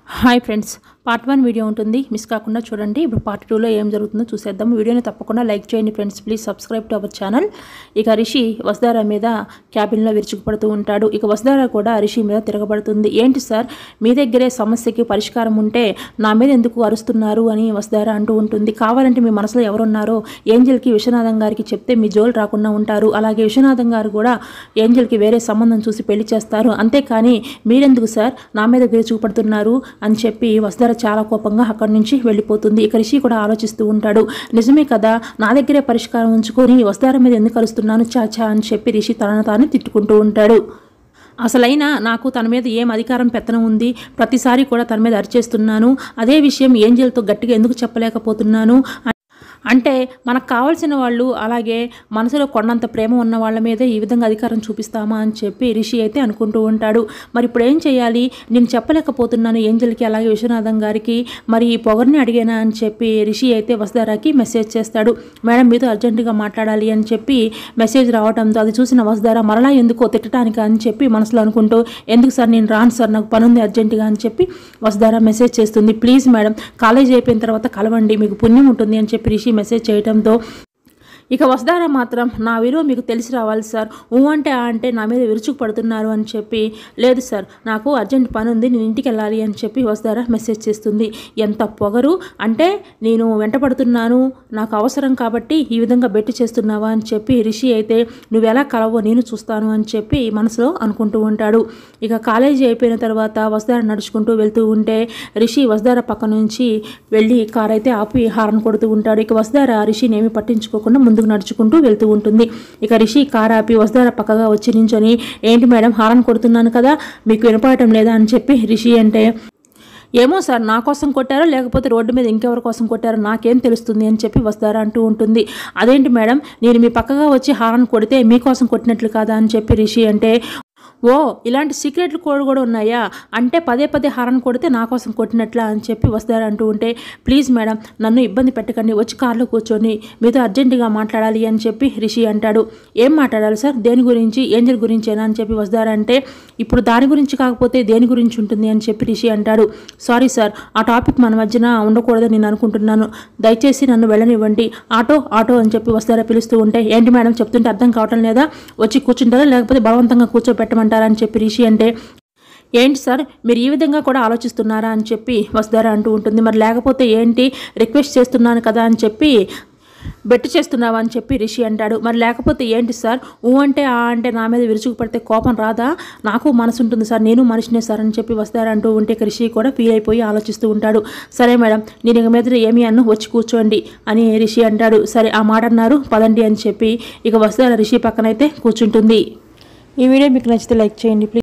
hi friends part one video ఉంటుంది miss కాకుండా చూడండి ఇప్పుడు పార్ట్ టూలో ఏం జరుగుతుందో చూసేద్దాం వీడియోని తప్పకుండా లైక్ చేయండి friends please subscribe to our channel ఇక రిషి వసుధార మీద క్యాబిన్లో విరుచుకుపడుతూ ఉంటాడు ఇక వసుధార కూడా రిషి మీద తిరగబడుతుంది ఏంటి సార్ మీ దగ్గరే సమస్యకి పరిష్కారం ఉంటే నా మీద ఎందుకు అరుస్తున్నారు అని వసుధార అంటూ ఉంటుంది కావాలంటే మీ మనసులో ఎవరున్నారో ఏంజల్కి విశ్వనాథం గారికి చెప్తే మీ జోలు రాకుండా ఉంటారు అలాగే విశ్వనాథం గారు కూడా ఏంజల్కి వేరే సంబంధం చూసి పెళ్లి చేస్తారు అంతేకాని మీరెందుకు సార్ నా మీద వేరు చూపడుతున్నారు అని చెప్పి వసుధార చాలా కోపంగా అక్కడి నుంచి వెళ్ళిపోతుంది ఇక రిషి కూడా ఆలోచిస్తూ ఉంటాడు నిజమే కదా నా దగ్గరే పరిష్కారం ఉంచుకొని వసుధార మీద ఎందుకు కలుస్తున్నాను చాచా అని చెప్పి రిషి తనను తాను తిట్టుకుంటూ ఉంటాడు అసలైన నాకు తన మీద ఏం అధికారం పెత్తనం ఉంది ప్రతిసారి కూడా తన మీద అరిచేస్తున్నాను అదే విషయం ఏంజల్తో గట్టిగా ఎందుకు చెప్పలేకపోతున్నాను అంటే మనకు కావాల్సిన వాళ్ళు అలాగే మనసులో కొండంత ప్రేమ ఉన్న వాళ్ళ మీదే ఈ విధంగా అధికారం చూపిస్తామా అని చెప్పి రిషి అయితే అనుకుంటూ ఉంటాడు మరి ఇప్పుడు ఏం చేయాలి నేను చెప్పలేకపోతున్నాను ఏంజల్కి అలాగే విశ్వనాథం గారికి మరి ఈ పొగర్ని అడిగానా అని చెప్పి రిషి అయితే వసుధారాకి మెసేజ్ చేస్తాడు మేడం మీతో అర్జెంటుగా మాట్లాడాలి అని చెప్పి మెసేజ్ రావడంతో అది చూసిన వసుధార మరలా ఎందుకో తిట్టడానికి అని చెప్పి మనసులో అనుకుంటూ ఎందుకు సార్ నేను రాను సార్ నాకు పని ఉంది అర్జెంటుగా అని చెప్పి వసుధార మెసేజ్ చేస్తుంది ప్లీజ్ మేడం కాలేజ్ అయిపోయిన తర్వాత కలవండి మీకు పుణ్యం ఉంటుంది అని చెప్పి రిషి మెసేజ్ చేయడంతో ఇక వసుధార మాత్రం నా విలువ మీకు తెలిసి రావాలి సార్ ఊ అంటే ఆ అంటే నా మీద విరుచుకు పడుతున్నారు అని చెప్పి లేదు సార్ నాకు అర్జెంట్ పని ఉంది నేను ఇంటికి వెళ్ళాలి అని చెప్పి వసుధార మెసేజ్ చేస్తుంది ఎంత పొగరు అంటే నేను వెంటపడుతున్నాను నాకు అవసరం కాబట్టి ఈ విధంగా బెట్టి చేస్తున్నావా అని చెప్పి రిషి అయితే నువ్వు ఎలా కలవో నేను చూస్తాను అని చెప్పి మనసులో అనుకుంటూ ఉంటాడు ఇక కాలేజీ అయిపోయిన తర్వాత వసుధార నడుచుకుంటూ వెళ్తూ ఉంటే రిషి వసుధార పక్క నుంచి వెళ్ళి కార్ అయితే ఆపి హారన్ కొడుతూ ఉంటాడు ఇక వసుధార రిషిని ఏమి పట్టించుకోకుండా ముందుకు నడుచుకుంటూ వెళ్తూ ఉంటుంది ఇక రిషి కార్ ఆపి వసుధార పక్కగా వచ్చి నించొని ఏంటి మేడం హారన్ కొడుతున్నాను కదా మీకు వినపడటం లేదా అని చెప్పి రిషి అంటే ఏమో సార్ నా కోసం కొట్టారో లేకపోతే రోడ్డు మీద ఇంకెవరి కోసం కొట్టారో నాకేం తెలుస్తుంది అని చెప్పి వస్తారా అంటూ ఉంటుంది అదేంటి మేడం నేను మీ పక్కగా వచ్చి హారన్ కొడితే మీకోసం కొట్టినట్లు కాదా అని చెప్పి రిషి అంటే ఓ ఇలాంటి సీక్రెట్లు కోడ్ కూడా ఉన్నాయా అంటే పదే పదే హారన్ కొడితే నా కోసం కొట్టినట్లా అని చెప్పి వస్తారు అంటూ ఉంటే ప్లీజ్ మేడం నన్ను ఇబ్బంది పెట్టకండి వచ్చి కార్లో కూర్చొని మీతో అర్జెంటుగా మాట్లాడాలి అని చెప్పి రిషి అంటాడు ఏం మాట్లాడాలి సార్ దేని గురించి ఏంజల్ గురించేనా అని చెప్పి వస్తారంటే ఇప్పుడు దాని గురించి కాకపోతే దేని గురించి ఉంటుంది అని చెప్పి రిషి అంటాడు సారీ సార్ ఆ టాపిక్ మన మధ్యన ఉండకూడదని నేను అనుకుంటున్నాను దయచేసి నన్ను వెళ్ళనివ్వండి ఆటో ఆటో అని చెప్పి వస్తారా పిలుస్తూ ఉంటే ఏంటి మేడం చెప్తుంటే అర్థం కావటం లేదా వచ్చి కూర్చుంటారా లేకపోతే బలవంతంగా కూర్చోబెట్టమంటారా అని చెప్పి రిషి అంటే ఏంటి సార్ మీరు ఈ విధంగా కూడా ఆలోచిస్తున్నారా అని చెప్పి వసుధార అంటూ ఉంటుంది మరి లేకపోతే ఏంటి రిక్వెస్ట్ చేస్తున్నాను కదా అని చెప్పి బెట్టు చేస్తున్నావా అని చెప్పి రిషి అంటాడు మరి లేకపోతే ఏంటి సార్ ఊ అంటే ఆ అంటే నా మీద విరుచుకు పడితే కోపం రాదా నాకు మనసు ఉంటుంది సార్ నేను మనిషినే సార్ అని చెప్పి వస్తారంటూ ఉంటే ఇక రిషి కూడా ఫీల్ అయిపోయి ఆలోచిస్తూ ఉంటాడు సరే మేడం నేను ఇక మీద ఏమి అన్ను వచ్చి కూర్చోండి అని రిషి అంటాడు సరే ఆ మాట అన్నారు పదండి అని చెప్పి ఇక వస్తారా రిషి పక్కనైతే కూర్చుంటుంది ఈ వీడియో మీకు నచ్చితే లైక్ చేయండి ప్లీజ్